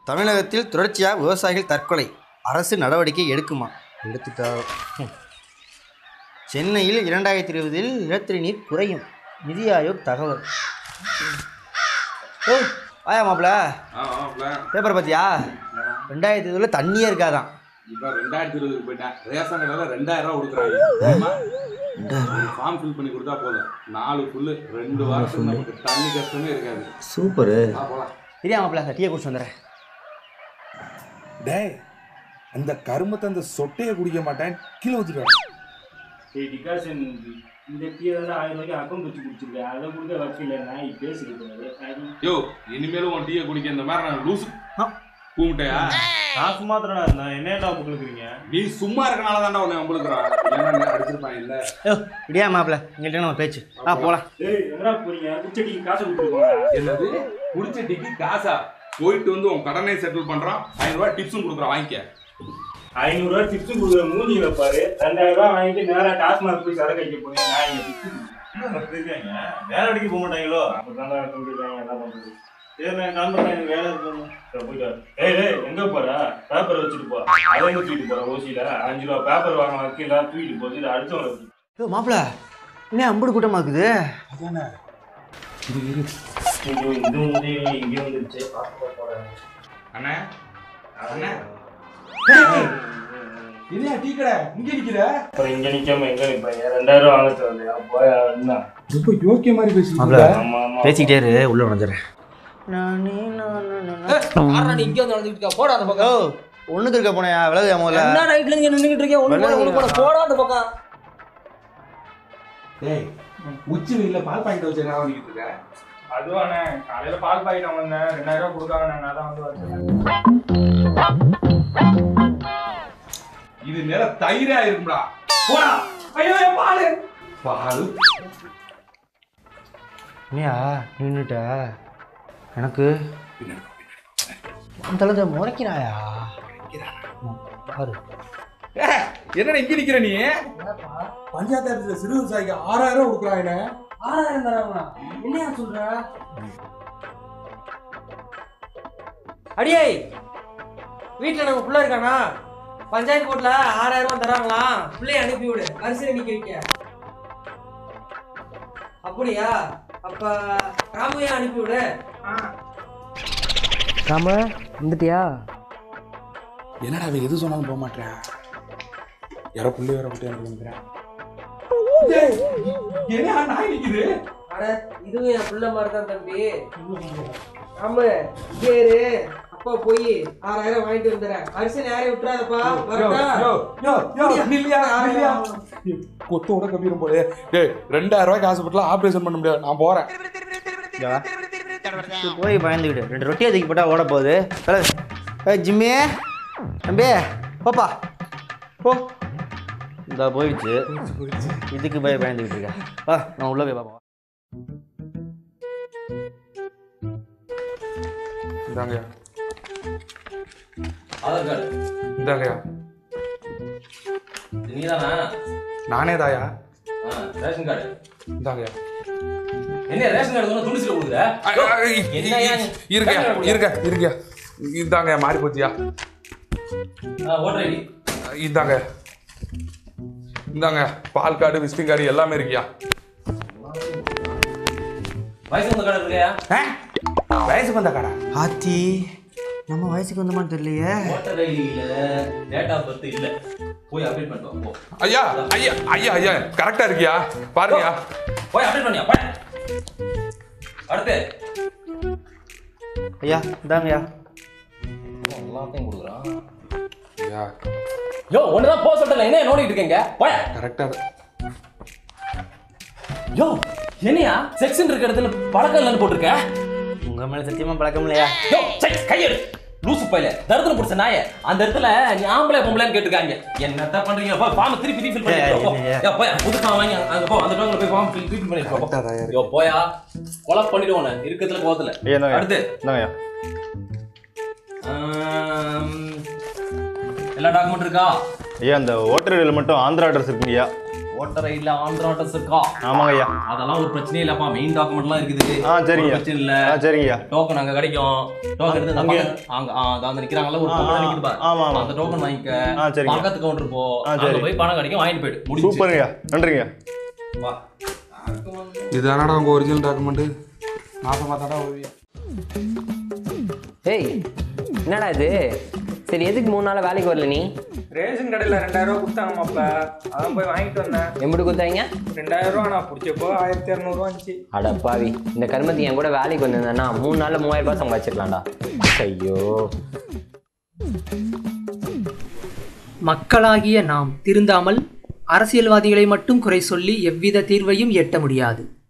தமிழகத்தில் தொடர்ச்சியாக விவசாயிகள் தற்கொலை அரசு நடவடிக்கை எடுக்குமா எடுத்துட்டா ம். சென்னையில் இரண்டாயிரத்தி இருபதில் நிலத்தடி நீர் குறையும் நிதி ஆயோக் தகவல் ஓ ஆயா மாப்பிள ஆ ஆமாப்ல பேப்பர் பார்த்தியா ரெண்டாயிரத்தி இருபதுல தண்ணியே இருக்காதான் இப்போ ரெண்டாயிரத்தி இருபதுக்கு போயிட்டேன் ரேஷன் கடையில் ரெண்டாயிரம் ரூபா கொடுக்குறாங்க தெரியுமா? ஒரு ஃபார்ம் ஃபில் பண்ணி கொடுத்தா போதும் நாலு புல்லு ரெண்டு வாரத்துக்கு நமக்கு தண்ணி கஷ்டமே இருக்காது சூப்பரு ஆ போலாம் சரியா மாப்பிள அந்த டீயை குடிச்சு வந்துடுறேன் டேய் அந்த கருமத்தை அந்த சொட்டையை குடிக்க மாட்டேன் கீழே ஊற்றிடுவேன் ஏய் டிகாஷன் இந்த டீ வந்து ஆயிரம் ரூபாய்க்கு அக்கௌண்ட் வச்சு குடிச்சிருக்கேன் அதை கொடுக்க வக்கீல நான் பேசிக்கிட்டு யோ இனிமேலும் உன் டீயை குடிக்க இந்த மாதிரி நான் லூசு ஆ. கூப்பிட்டையா நான் சும்மா தானே இருந்தேன் என்னடா உங்களுக்கு நீ சும்மா இருக்கனால தான்டா உன்னை உங்களுக்குறான் ஏன்னா அடிச்சிருப்பான் இல்ல ஓ இடியா மாப்பிள எங்கள்கிட்ட நம்ம பேச்சு ஆ போகலாம் ஏய் எங்கடா போறீங்க குச்சடி காசு கொடுத்துருக்கோங்க என்னது குடிச்ச டீக்கு காசா போயிட்டு வந்து உன் கடனை செட்டில் பண்றான் ஐநூறு ரூபாய் டிப்ஸும் கொடுக்குறான் வாங்கிக்க ஐநூறு ரூபாய் டிப்ஸ் கொடுக்குற மூஞ்சி வைப்பாரு ரெண்டாயிரம் ரூபாய் வாங்கிட்டு நேரா டாஸ்மாக் போய் சரக்கு அடிக்க போறீங்க நான் இங்க டிப்ஸ் இருக்காங்க வேலை அடிக்க போக மாட்டாங்களோ அப்படிதான் சொல்லிருக்காங்க என்ன பண்றது சரி நான் கிளம்புறேன் எனக்கு வேலை இருக்கணும் சரி, போயிட்டு வா. ஏய் ஏய் எங்க போற பேப்பர் வச்சுட்டு போ அதை எங்க தூக்கிட்டு போற ஓசியில அஞ்சு ரூபா பேப்பர் வாங்க வக்கீல தூக்கிட்டு போகுது இதை அடிச்சவங்க ஓ மாப்பிள என்ன அம்புடு கூட்டமாக இருக்குது ஐயோ இது வந்து இங்கே வந்துருச்சு பார்க்க போறேன் அண்ணே அண்ணே என்ன டீ கடை இங்க நிக்கிற அப்புறம் இங்க நிக்காம எங்க நிப்பாங்க ரெண்டாயிரம் ரூபா வாங்க தேவையா போய் என்ன ரொம்ப யோக்கிய மாதிரி பேசி மாப்பிள ஆமா ஆமா பேசிக்கிட்டே இரு உள்ள நுழைஞ்சிடறேன் ஆறா நீ இங்கே வந்து நடந்துட்டு இருக்கா போடா அந்த ஓ பக்கம் ஒண்ணுக்கு இருக்க போனேன் விலகு முதல்ல என்ன நைட்ல இருந்து நின்னுகிட்டு இருக்கேன் ஒண்ணு போட ஒண்ணு போட போடா அந்த பக்கம் டேய் உச்சி வெயில்ல பால் பாக்கெட் வச்சு என்ன பண்ணிட்டு இருக்க அதுவாண்ணே காலையில பால் பாக்கெட் வந்தேன் ரெண்டாயிரம் ரூபா கொடுக்காங்க நான் தான் வந்து வச்சேன் இது நேர தயிரா இருக்கும்டா போடா ஐயோ என் பால் பால் என்னையா நின்றுட்ட எனக்கு அந்த அளவுக்கு முறைக்கிறாயா ஆமா, பாரு என்னடா இங்க நிக்கிற நீ பஞ்சாயத்து ஆபீஸ்ல சிறு விவசாயிக்கு ஆறாயிரம் ரூபாய் கொடுக்குறாங்க ஆறாயிரம் தராங்களா என்னையா சொல்ற அடியே வீட்டுல நம்ம புள்ள இருக்கானா பஞ்சாயத்து போர்ட்ல ஆறாயிரம் ரூபாய் தராங்களா பிள்ளைய அனுப்பி விடு அரிசியில நிக்க வைக்க அப்படியா அப்ப ராமையா அனுப்பி விடு ராம வந்துட்டியா என்னடா அவன் எது சொன்னாலும் போக மாட்டேன் யாரோ புள்ளி வேற போட்டு எனக்கு நினைக்கிறேன் என்ன நாய் நிக்குது அட இதுவும் என் பிள்ளை மாதிரி தான் தம்பி ஆமா இங்கே இரு அப்பா போய் ஆறாயிரம் வாங்கிட்டு வந்துடுறேன் அரிசி யாரையும் விட்டுறாதப்பா வரட்டா யோ யோ யோ நில்லியா நில்லியா கொத்தோட கம்பீரம் போலே டேய் ரெண்டாயிரம் ரூபாய்க்கு ஆசைப்பட்டுலாம் ஆப்ரேஷன் பண்ண முடியாது நான் போறேன் இங்க வா. சரி, போய் பயந்துக்கிட்டு ரெண்டு ரொட்டியை தூக்கி போட்டா ஓட போகுது விலகு. ஏய் ஜிம்மி தம்பி போப்பா போ இந்த போயிடுச்சு இதுக்கு போய் பயந்துக்கிட்டு இருக்கேன் வா நான் உள்ள போய் பார்ப்போம் இந்தாங்கய்யா ஆதார் கார்டு இந்தாங்கய்யா நீதானா நானே தாயா ஆ, ரேஷன் கார்டு இந்தாங்கய்யா என்ன ரேஷன் கார்டு ஒன்று துணிச்சில கொடுக்குற என்னய்யா நீ? இருக்க ரேஷன் கார்டு இருக்க இருக்க இந்தாங்கய்யா மாறி போச்சியா ஆ, ஓட்டர் ஐடி இந்தாங்க இந்தாங்க பால் கார்டு விசிட்டிங் கார்டு எல்லாமே இருக்கியா வயசு வந்த கார்டு இருக்கையா வயசுக்கு வந்த காடா ஆத்தி நம்ம வயசுக்கு வந்தோமான்னு தெரியலையே ஓட்டர் ஐடி இல்ல டேட் ஆஃப் பர்த் இல்ல போய் அப்டேட் பண்ணிட்டு வா, போ ஐயா ஐயா ஐயா ஐயா கரெக்டா இருக்கியா பாருங்கய்யா போய் அப்டேட் பண்ணியா போய் அடுத்து ஐயா இந்தாங்கய்யா எல்லாத்தையும் கொடுக்குறான் ஐயா யோ ஒன்று தான் போக சொல்லிட்டல என்ன நோண்டிட்டு இருக்கீங்க போய் கரெக்டா யோ என்னையா செக்ஷன் இருக்க இடத்துல பழக்கம் இல்லைன்னு போட்டிருக்க உங்க மேல சத்தியமா பழக்கம் இல்லையா யோ சை கையெடு லூசு பையல தரத்துல பிடிச்ச நாய அந்த இடத்துல நீ ஆம்பளை பொம்பளைன்னு கேட்டிருக்காங்க என்னத்த பண்றீங்க போ ஃபார்ம் திருப்பி ரீஃபில் பண்ணி ஏய், போ ஏய், ஏய். யோ போய் புது ஃபார்ம் வாங்கி அங்க போ அந்த பேங்க்ல போய் ஃபார்ம் ஃபில் பண்ணி போ கரெக்டா தாயா யோ போயா கொலை பண்ணிடுவோம் இருக்கத்துல கோவத்துல ஐயா இந்தாங்க அடுத்து இந்தாங்கய்யா ஆம், எல்லா டாக்குமெண்ட் இருக்கா ஐயா அந்த ஓட்டர் ஐடியில் மட்டும் ஆந்திரா அட்ரஸ் இருக்குங்கய்யா ஓட்டர் ஐடில ஆந்திரா அட்ரஸ் இருக்கா ஆமாங்க ஐயா அதெல்லாம் ஒரு பிரச்சனையும் இல்லப்பா மெயின் டாக்குமெண்ட்லாம் இருக்குது ஆ, சரிங்க. ஒரு பிரச்சனை இல்ல ஆ சரிங்கய்யா டோக்கன் அங்க கிடைக்கும் டோக்கன் எடுத்து அங்கே? அங்க அங்க ஆ அங்க நிக்கிறாங்கல்ல ஒரு ஆ, பொம்பளை ஆ, நிக்குது பாரு ஆமா, ஆமா. அந்த டோக்கன் வாங்கிக்க ஆ சரிங்க பக்கத்து கவுண்டர் போ ஆ, அங்க சரி. போய் பணம் கிடைக்கும் வாங்கிட்டு போயிடு முடிஞ்சு சூப்பருங்கய்யா நன்றிங்க வா இது என்னடா உங்க ஒரிஜினல் டாக்குமெண்ட் மாசம் மாத்தாடா ஓவியம் ஏய் என்னடா இது சரி எதுக்கு மூணு நாள் வேலைக்கு வரல நீ ரேஷன் கடையில் ரெண்டாயிரம் ரூபா கொடுத்தாங்க மாப்ள அதான் போய் வாங்கிட்டு வந்தேன் எப்படி கொடுத்தாங்க ரெண்டாயிரம் ரூபா நான் பிடிச்சப்போ ஆயிரத்தி இரநூறுவா இருந்துச்சு அட பாவி இந்த கருமத்துக்கு என் கூட வேலைக்கு வந்திருந்தேன்னா மூணு நாளில் மூவாயிரம் ரூபாய் சம்பாதிச்சிடலாம்டா ஐயோ மக்களாகிய நாம் திருந்தாமல் அரசியல்வாதிகளை மட்டும் குறை சொல்லி எவ்வித தீர்வையும் எட்ட முடியாது